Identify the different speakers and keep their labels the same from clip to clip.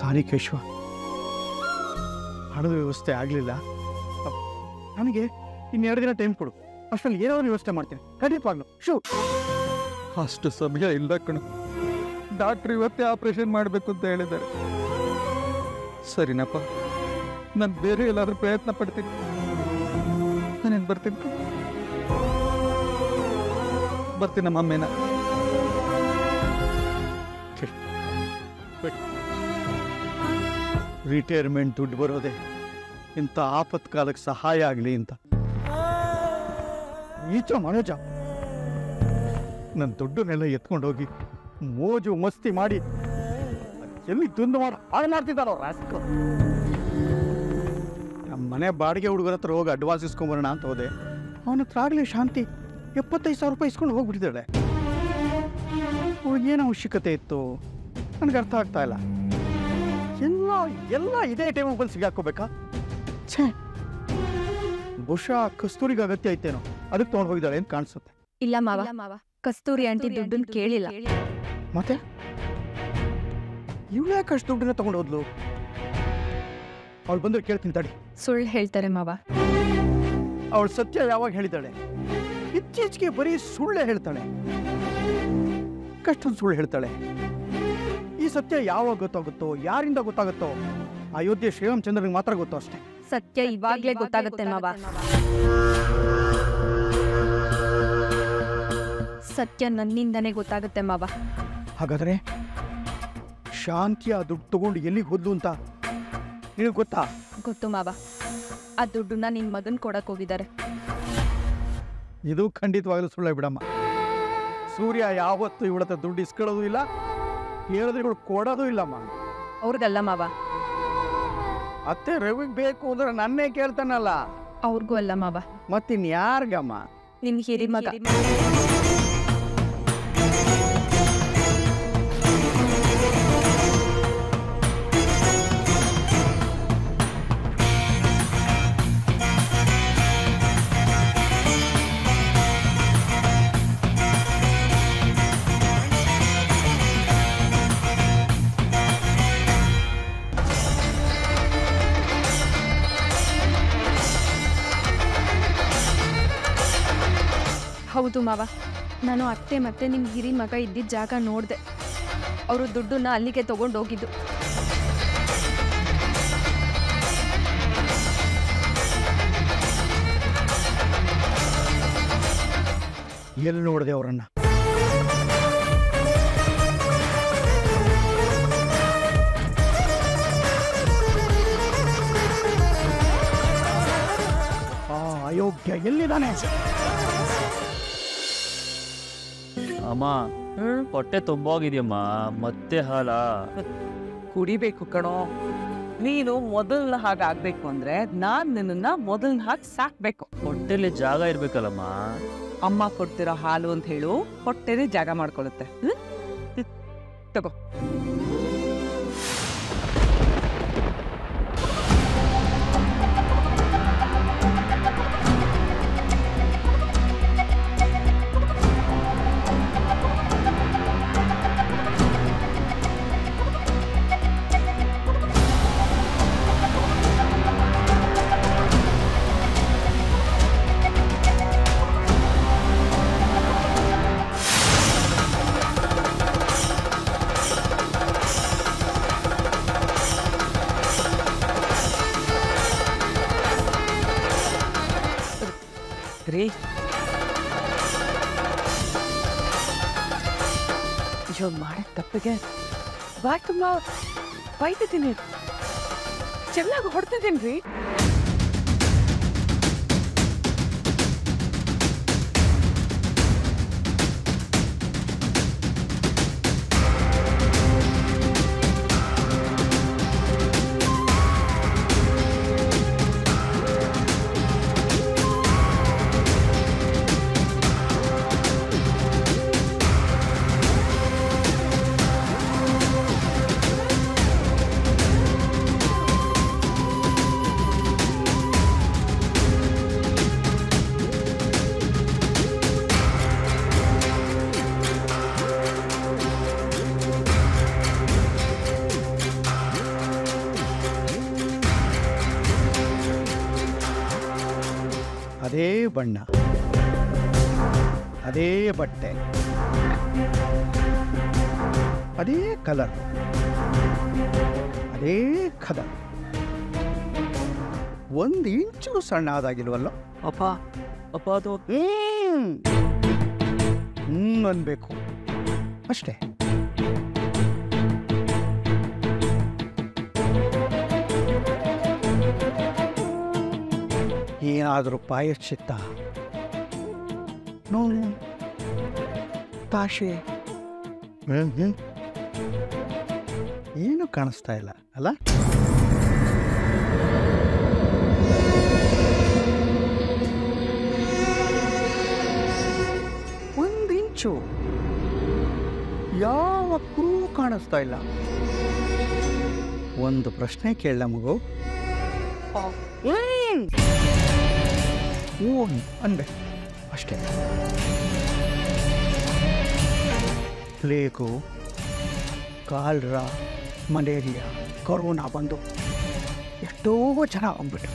Speaker 1: ಸಾರಿ ಕೇಶವ ಹಣದ ವ್ಯವಸ್ಥೆ ಆಗಲಿಲ್ಲ ನನಗೆ ಇನ್ನೆರಡು ದಿನ ಟೈಮ್ ಕೊಡು ಅಷ್ಟರಲ್ಲಿ ಏನಾದ್ರು ವ್ಯವಸ್ಥೆ ಮಾಡ್ತೀನಿ ಖಂಡಿತವಾಗ್ಲು ಶೂ
Speaker 2: ಅಷ್ಟು ಸಮಯ ಇಲ್ಲ ಕಣು ಡಾಕ್ಟ್ರ್ ಇವತ್ತೇ ಆಪರೇಷನ್ ಮಾಡಬೇಕು ಅಂತ ಹೇಳಿದ್ದಾರೆ ಸರಿನಪ್ಪ ನಾನು ಬೇರೆ ಎಲ್ಲಾದ್ರೂ ಪ್ರಯತ್ನ ಪಡ್ತೀನಿ ನಾನೇನು ಬರ್ತೀನಿ ಬರ್ತೀನಿ ನಮ್ಮ ಅಮ್ಮೇನ
Speaker 1: ರಿಟೈರ್ಮೆಂಟ್ ದುಡ್ಡು ಬರೋದೆ ಇಂಥ ಆಪತ್ಕಾಲಕ್ಕೆ ಸಹಾಯ ಆಗಲಿ ಅಂತ ಈಚ ಮನೋಜ ನನ್ನ ದುಡ್ಡನ್ನೆಲ್ಲ ಎತ್ಕೊಂಡು ಹೋಗಿ ಮೋಜು ಮಸ್ತಿ ಮಾಡಿ ಎಲ್ಲಿ ದುಂದು ಮಾಡಿ ಹಾಳು ಮಾಡ್ತಿದ್ದಾರೋ ರಾಸ್ಕ ನಮ್ಮ ಮನೆ ಬಾಡಿಗೆ ಹುಡುಗರ ಹತ್ರ ಹೋಗಿ ಅಡ್ವಾನ್ಸ್ ಇಸ್ಕೊಂಬರೋಣ ಅಂತ ಹೋದೆ ಅವನ ಹತ್ರ ಆಗಲೇ ಶಾಂತಿ ಎಪ್ಪತ್ತೈದು ಸಾವಿರ ರೂಪಾಯಿ ಇಸ್ಕೊಂಡು ಹೋಗ್ಬಿಟ್ಟಿದ್ದಾಳೆ ಏನು ಅವಶ್ಯಕತೆ ಇತ್ತು ನನಗೆ ಅರ್ಥ ಆಗ್ತಾ ಇಲ್ಲ ಎಲ್ಲ ಎಲ್ಲ ಇದೇ ಟೈಮಿಗೆ ಬಂದು ಸಿಗಾಕೋಬೇಕಾ ಛೇ ಬಹುಶಃ ಕಸ್ತೂರಿಗೆ ಅಗತ್ಯ ಐತೇನೋ ಅದಕ್ಕೆ ತೊಗೊಂಡು ಹೋಗಿದ್ದಾಳೆ ಅಂತ ಕಾಣಿಸುತ್ತೆ
Speaker 3: ಇಲ್ಲ ಮಾವ ಕಸ್ತೂರಿ ಆಂಟಿ ದುಡ್ಡನ್ ಕೇಳಿಲ್ಲ
Speaker 1: ಮತ್ತೆ ಇವಳು ಯಾಕೆ ಅಷ್ಟು ದುಡ್ಡನ್ನ ತಗೊಂಡು ಹೋದ್ಲು ಅವಳು ಬಂದ್ರೆ ಕೇಳ್ತೀನಿ ತಡಿ
Speaker 3: ಸುಳ್ಳು ಹೇಳ್ತಾರೆ ಮಾವ
Speaker 1: ಅವಳು ಸತ್ಯ ಯಾವಾಗ ಹೇಳಿದ್ದಾಳೆ ಇತ್ತೀಚೆಗೆ ಬರೀ ಸುಳ್ಳೆ ಹೇಳ್ತಾಳೆ ಕಷ್ಟೊಂದು ಸುಳ್ಳು ಹೇಳ್ತಾಳೆ ಈ ಸತ್ಯ ಯಾವಾಗ ಗೊತ್ತಾಗುತ್ತೋ ಯಾರಿಂದ ಗೊತ್ತಾಗುತ್ತೋ ಅಯೋಧ್ಯೆ ಶ್ರೀರಾಮಚಂದ್ರನಿಗೆ ಮಾತ್ರ ಗೊತ್ತು ಅಷ್ಟೇ
Speaker 3: ಸತ್ಯ ಇವಾಗ್ಲೇ ಗೊತ್ತಾಗುತ್ತೆ ಮಾವ ಸತ್ಯ ನನ್ನಿಂದನೇ ಗೊತ್ತಾಗುತ್ತೆ ಮಾವ
Speaker 1: ಹಾಗಾದರೆ ಶಾಂತಿ ಆ ದುಡ್ಡು ತಗೊಂಡು ಎಲ್ಲಿಗೆ ಹೋದ್ಲು ಅಂತ ನಿನಗೆ ಗೊತ್ತಾ
Speaker 3: ಗೊತ್ತು ಮಾವ ಆ ದುಡ್ಡನ್ನ ನಿನ್ ಮಗನ್ ಕೊಡಕ್ ಹೋಗಿದ್ದಾರೆ
Speaker 1: ಇದು ಖಂಡಿತವಾಗಲೂ ಸುಳ್ಳೆ ಬಿಡಮ್ಮ ಸೂರ್ಯ ಯಾವತ್ತೂ ಇವಳ ಹತ್ರ ದುಡ್ಡು ಇಸ್ಕೊಳ್ಳೋದು ಇಲ್ಲ ಹೇಳಿದ್ರೆ ಇವಳು ಕೊಡೋದು ಇಲ್ಲಮ್ಮ
Speaker 3: ಅವ್ರಿಗಲ್ಲ ಮಾವ
Speaker 1: ಅತ್ತೆ ರವಿಗೆ ಬೇಕು ಅಂದ್ರೆ ನನ್ನೇ ಕೇಳ್ತಾನಲ್ಲ
Speaker 3: ಅವ್ರಿಗೂ ಅಲ್ಲ ಮಾವ
Speaker 1: ಮತ್ತಿನ್ ಯಾರಿಗಮ್ಮ
Speaker 3: ನಿನ್ ಹಿರಿ ಮಗ ಹೌದು ಮಾವ ನಾನು ಅತ್ತೆ ಮತ್ತೆ ನಿಮ್ ಹಿರಿ ಮಗ ಇದ್ದಿದ್ದ ಜಾಗ ನೋಡ್ದೆ ಅವರು ದುಡ್ಡನ್ನ ಅಲ್ಲಿಗೆ ತಗೊಂಡು ಹೋಗಿದ್ದು
Speaker 1: ಎಲ್ಲಿ ನೋಡಿದೆ ಅವರನ್ನ ಆ ಅಯೋಗ್ಯ ಎಲ್ಲಿದ್ದಾನೆ
Speaker 4: ಅಮ್ಮ ಹೊಟ್ಟೆ ತುಂಬೋಗಿದ್ಯಮ್ಮ ಮತ್ತೆ ಹಾಲ
Speaker 5: ಕುಡಿಬೇಕು ಕಣೋ ನೀನು ಮೊದಲ್ನ ಹಾಗೆ ಆಗ್ಬೇಕು ಅಂದ್ರೆ ನಾನ್ ನಿನ್ನ ಮೊದಲ್ನ ಹಾಗೆ ಸಾಕ್ಬೇಕು
Speaker 4: ಹೊಟ್ಟೆಲಿ ಜಾಗ ಇರ್ಬೇಕಲ್ಲಮ್ಮ
Speaker 5: ಅಮ್ಮ ಕೊಡ್ತಿರೋ ಹಾಲು ಅಂತ ಹೇಳು ಹೊಟ್ಟೆನೇ ಜಾಗ ಮಾಡ್ಕೊಳ್ಳುತ್ತೆ ಹ್ಮ್? ಹ್ಮ್. ತಗೋ ರೀ ಇವಾಗ ಮಾಡಿದ ತಪ್ಪಿಗೆ ಬಾಯ್ ತುಂಬ ಬೈತಿದ್ದೀನಿ ಚೆನ್ನಾಗಿ ಹೊಡ್ತಿದ್ದೀನಿ ರೀ
Speaker 1: ಅದೇ ಬಣ್ಣ ಅದೇ ಬಟ್ಟೆ ಅದೇ ಕಲರ್ ಅದೇ ಕದ ಒಂದು ಇಂಚು ಸಣ್ಣ ಆದಾಗಿಲ್ವಲ್ಲ
Speaker 4: ಅಪ್ಪ ಅಪ್ಪ ಅದು
Speaker 1: ಹ್ಮ್ ಹ್ಮ್ ಅನ್ಬೇಕು ಅಷ್ಟೇ ಏನಾದರೂ ಪಾಯಶ್ಚಿತ್ತ ನೋವು ತಾಶೆ ಹ್ಮ್ ಹ್ಮ್. ಏನು ಕಾಣಿಸ್ತಾ ಇಲ್ಲ ಅಲ್ಲ ಒಂದು ಇಂಚು ಯಾವ ಕ್ರೂ ಕಾಣಿಸ್ತಾ ಇಲ್ಲ ಒಂದು ಪ್ರಶ್ನೆ ಕೇಳ ಮಗು ಹ್ಮ್. ಹ್ಞೂ ಅನ್ಬೆ ಅಷ್ಟೇ ಪ್ಲೇಗು ಕಾಲ್ರ ಮಲೇರಿಯಾ ಕೊರೋನಾ ಬಂದು ಎಷ್ಟೋ ಜನ ಆಗ್ಬಿಟ್ಟು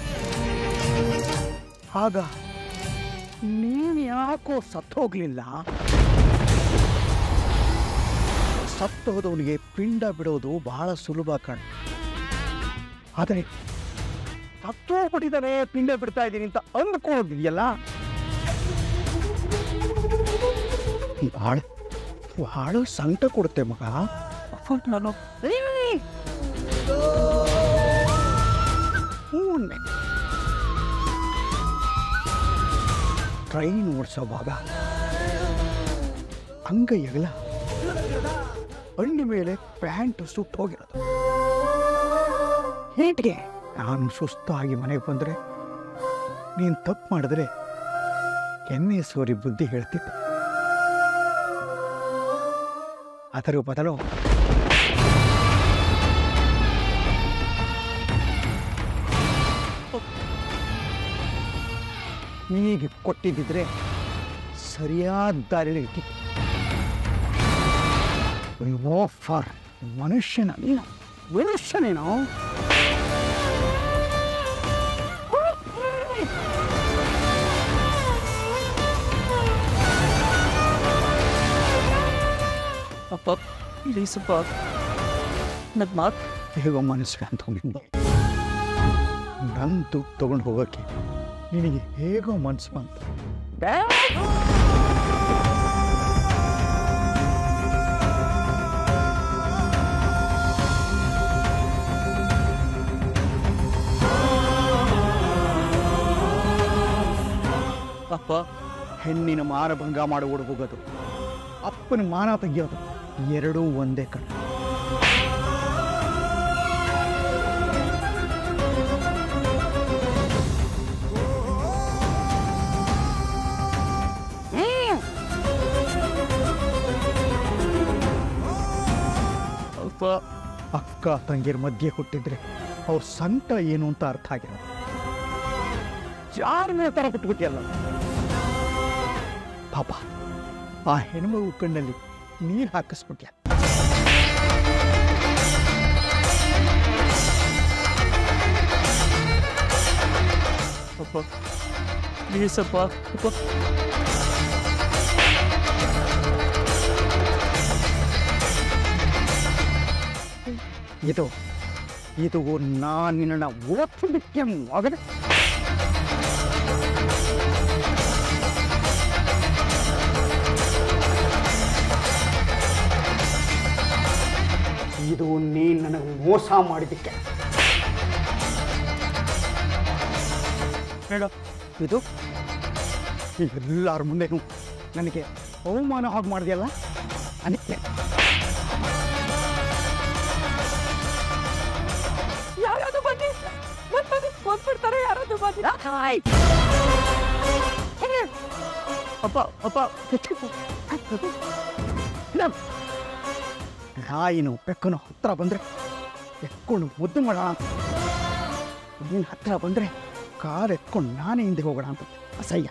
Speaker 1: ಆಗ ನೀನು ಯಾಕೋ ಸತ್ತೋಗ್ಲಿಲ್ಲ ಸತ್ತೋದವನಿಗೆ ಪಿಂಡ ಬಿಡೋದು ಬಹಳ ಸುಲಭ ಕಣ್ ಆದರೆ ಸತ್ತೋಗ್ಬಿಟ್ಟಿದ್ದಾನೆ ಪಿಂಡ ಬಿಡ್ತಾ ಇದ್ದೀನಿ ಅಂತ ಅಂದ್ಕೊಂಡಿದ್ಯಲ್ಲ ಭಾಳ ಭಾಳ ಸಂಕಟ ಕೊಡುತ್ತೆ ಮಗ
Speaker 5: ನಾನು
Speaker 1: ಹೂನೆ ಟ್ರೈನ್ ಓಡಿಸೋವಾಗ ಅಂಗೈಯಗಲ ಹಣ್ಣು ಮೇಲೆ ಪ್ಯಾಂಟ್ ಸುಟ್ಟು ಹೋಗಿರೋದು ಹೇಟಿಗೆ ನಾನು ಸುಸ್ತಾಗಿ ಮನೆಗೆ ಬಂದರೆ ನೀನು ತಪ್ಪು ಮಾಡಿದ್ರೆ ಎಣ್ಣೆ ಸೋರಿ ಬುದ್ಧಿ ಹೇಳ್ತಿದ್ದೆ ಅದರ ಬದಲು ಹೀಗೆ ಕೊಟ್ಟಿದ್ದಿದ್ರೆ ಸರಿಯಾದ ದಾರಿಯಲ್ಲಿ ಇಟ್ಟಿತ್ತು ಅಯ್ಯೋ ಫಾರ್ ಮನುಷ್ಯನ ನೀನು ಮನುಷ್ಯನೇನೋ
Speaker 5: ಅಪ್ಪ ಪ್ಲೀಸ್ ಅಪ್ಪ ನನ್ನ ಮಾತು
Speaker 1: ಹೇಗೋ ಮನಸ್ಸಿಗೆ ಅಂತ ನಿನಗೆ ನನ್ನ ದುಡ್ಡು ತೊಗೊಂಡು ಹೋಗೋಕ್ಕೆ ನಿನಗೆ ಹೇಗೋ ಮನಸ್ಸು ಬಂತು
Speaker 5: ಅಪ್ಪ
Speaker 1: ಹೆಣ್ಣಿನ ಮಾನಭಂಗ ಮಾಡಿ ಓಡಿ ಹೋಗೋದು ಅಪ್ಪನ ಮಾನ ತೆಗಿಯೋದು ಎರಡೂ ಒಂದೇ ಕಣ
Speaker 5: ಅಪ್ಪ
Speaker 1: ಅಕ್ಕ ತಂಗಿರ ಮಧ್ಯೆ ಹುಟ್ಟಿದ್ರೆ ಅವ್ರ ಸಂಕಟ ಏನು ಅಂತ ಅರ್ಥ ಆಗಿರೋದು ಯಾರನ್ನ ತರ ಬಿಟ್ಬಿಟ್ಟಿಯಲ್ಲ ಪಾಪ ಆ ಹೆಣ್ಮಗು ಕಣ್ಣಲ್ಲಿ ನೀರು ಹಾಕಿಸ್ಬಿಟ್ಯ
Speaker 5: ಅಪ್ಪ ಪ್ಲೀಸ್ ಅಪ್ಪ ಅಪ್ಪ
Speaker 1: ಇದು ಇದು ನಾನು ನಿನ್ನ ಓದ್ಲಿಕ್ಕೆ ಮಗನ ಇದು ನೀನು ನನಗೆ ಮೋಸ ಮಾಡಿದ್ದಕ್ಕೆ ಹೇಳ ಇದು ಎಲ್ಲರ ಮುಂದೆನೂ ನನಗೆ ಅವಮಾನ ಹಾಗೆ ಮಾಡಿದೆಯಲ್ಲ ಅದಕ್ಕೆ
Speaker 5: ಯಾರಾದ್ರು ಬನ್ನಿ ಬಂದು ಕೊಂದ್ಬಿಡ್ತಾರೆ ಯಾರಾದ್ರು ಬನ್ನಿ
Speaker 1: ಅಪ್ಪ ಅಪ್ಪ ನಾಯಿನು ಬೆಕ್ಕನು ಹತ್ರ ಬಂದ್ರೆ ಎತ್ಕೊಂಡು ಮುದ್ದು ಮಾಡೋಣ ಅಂತ ನೀನು ಹತ್ರ ಬಂದ್ರೆ ಕಾರ್ ಎತ್ಕೊಂಡು ನಾನೇ ಹಿಂದೆ ಹೋಗೋಣ ಅಂತ ಅಸಹ್ಯ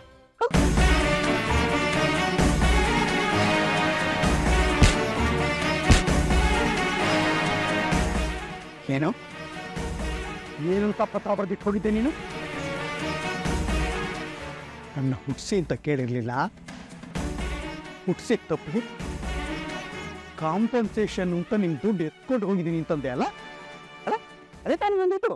Speaker 1: ಏನು ಏನು ಪತ್ರ ಬರ್ದಿಟ್ಟು ಹೋಗಿದ್ದೆ ನೀನು ನನ್ನ ಹುಟ್ಟಿಸಿ ಅಂತ ಕೇಳಿರಲಿಲ್ಲ ಹುಟ್ಟಿಸಿ ತಪ್ಪು ಕಾಂಪನ್ಸೇಷನ್ ಅಂತ ನಿಮ್ಮ ದುಡ್ಡು ಎತ್ಕೊಂಡು ಹೋಗಿದ್ದೀನಿ ಅಂತಂದೆ ಅಲ್ಲ ಅಲ್ಲ ಅದೇ ತಾನೇ ನಂದಿತ್ತು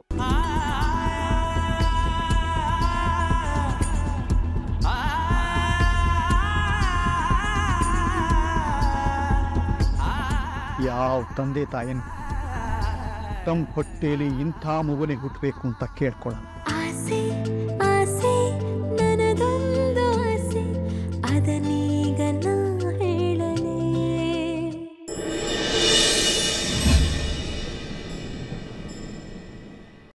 Speaker 1: ಯಾವ ತಂದೆ ತಾಯನು ತಮ್ಮ ಹೊಟ್ಟೆಯಲ್ಲಿ ಇಂಥ ಮಗುನೇ ಹುಟ್ಟಬೇಕು ಅಂತ ಕೇಳ್ಕೊಳ್ಳ